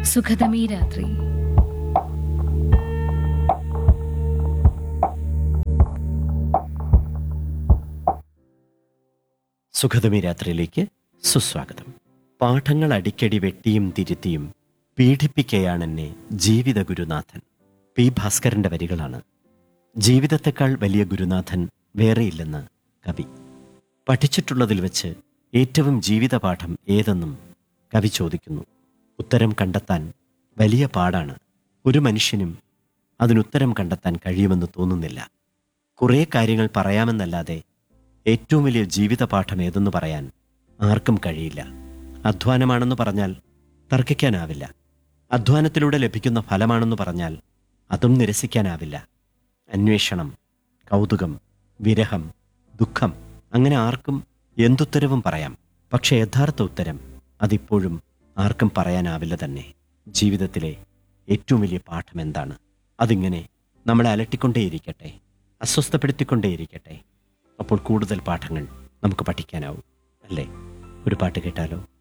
സുഖതമീ രാത്രി സുഖതമി രാത്രിയിലേക്ക് സുസ്വാഗതം പാഠങ്ങൾ അടിക്കടി വെട്ടിയും തിരുത്തിയും പീഡിപ്പിക്കയാണെന്നെ ജീവിത ഗുരുനാഥൻ പി ഭാസ്കരന്റെ വരികളാണ് ജീവിതത്തെക്കാൾ വലിയ ഗുരുനാഥൻ വേറെയില്ലെന്ന് കവി പഠിച്ചിട്ടുള്ളതിൽ വെച്ച് ഏറ്റവും ജീവിതപാഠം ഏതെന്നും കവി ചോദിക്കുന്നു ഉത്തരം കണ്ടെത്താൻ വലിയ പാടാണ് ഒരു മനുഷ്യനും അതിനുത്തരം കണ്ടെത്താൻ കഴിയുമെന്ന് തോന്നുന്നില്ല കുറേ കാര്യങ്ങൾ പറയാമെന്നല്ലാതെ ഏറ്റവും വലിയ ജീവിതപാഠം ഏതെന്ന് പറയാൻ ആർക്കും കഴിയില്ല അധ്വാനമാണെന്ന് പറഞ്ഞാൽ തർക്കിക്കാനാവില്ല അധ്വാനത്തിലൂടെ ലഭിക്കുന്ന ഫലമാണെന്ന് പറഞ്ഞാൽ അതും നിരസിക്കാനാവില്ല അന്വേഷണം കൗതുകം വിരഹം ദുഃഖം അങ്ങനെ ആർക്കും എന്തുത്തരവും പറയാം പക്ഷെ യഥാർത്ഥ ഉത്തരം അതിപ്പോഴും ആർക്കും പറയാനാവില്ല തന്നെ ജീവിതത്തിലെ ഏറ്റവും വലിയ പാഠം എന്താണ് അതിങ്ങനെ നമ്മളെ അലട്ടിക്കൊണ്ടേയിരിക്കട്ടെ അസ്വസ്ഥപ്പെടുത്തിക്കൊണ്ടേയിരിക്കട്ടെ അപ്പോൾ കൂടുതൽ പാഠങ്ങൾ നമുക്ക് പഠിക്കാനാവും അല്ലേ ഒരു പാട്ട് കേട്ടാലോ